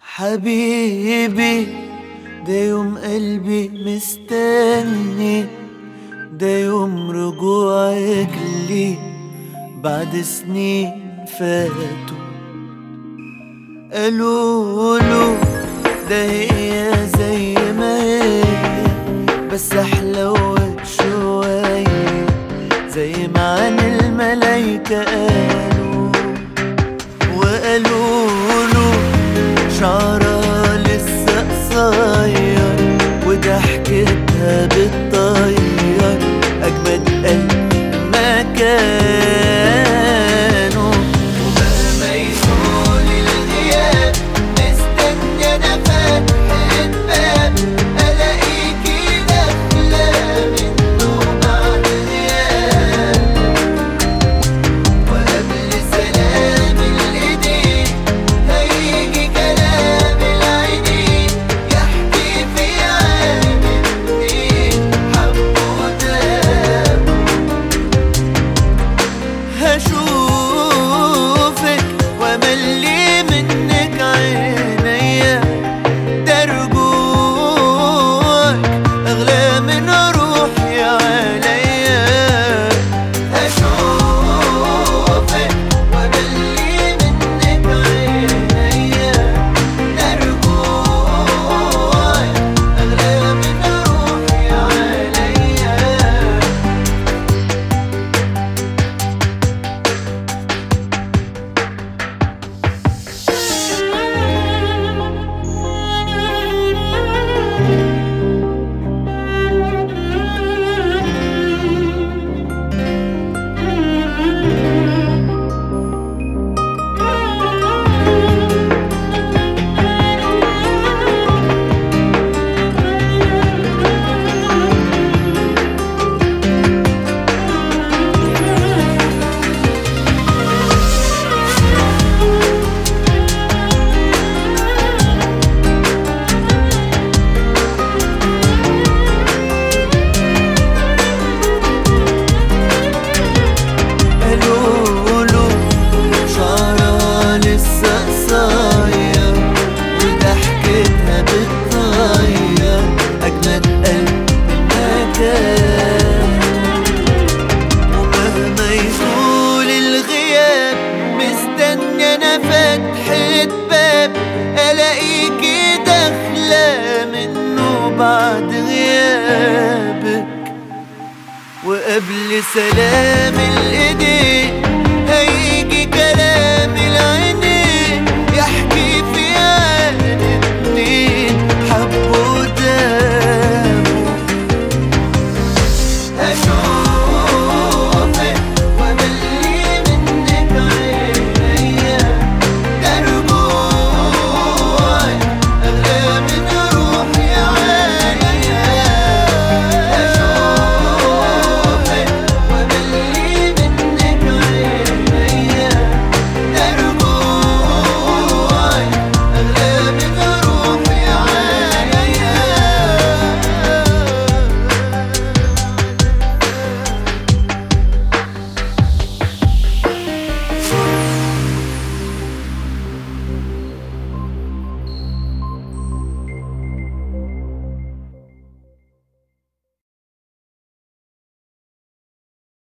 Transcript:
حبيبي ده يوم قلبي مستني ده يوم رجوعك لي بعد سنين فاتوا قالوا له ده هي زي ما هي بس حلوت شوية زي ما عن الملايكة قالوا وقالوا له شعرها لسه قصير وضحكتها بتطير أجمد قلب ما كانوا ومهما يطول الغياب مستني أنا فتحة باب ألاقيكي داخلة منه بعد غياب وقبل سلام الايدين هيجي كلام العينين يحكي في عالم اتنين حبوا وتابوا هشوفك واملي منك عينيا ده رجوعك اغلى من روحي عليا هشوفك واملي منك عينيا ده رجوعك اغلى من روحي عليا قالوا له شعرها لسه قصير وضحكتها بتطير أجمد قلب ما كان ومهما يطول الغياب مستني أنا فتحة باب ألاقيكي داخلة منه بعد غيابك وقبل سلام الايدين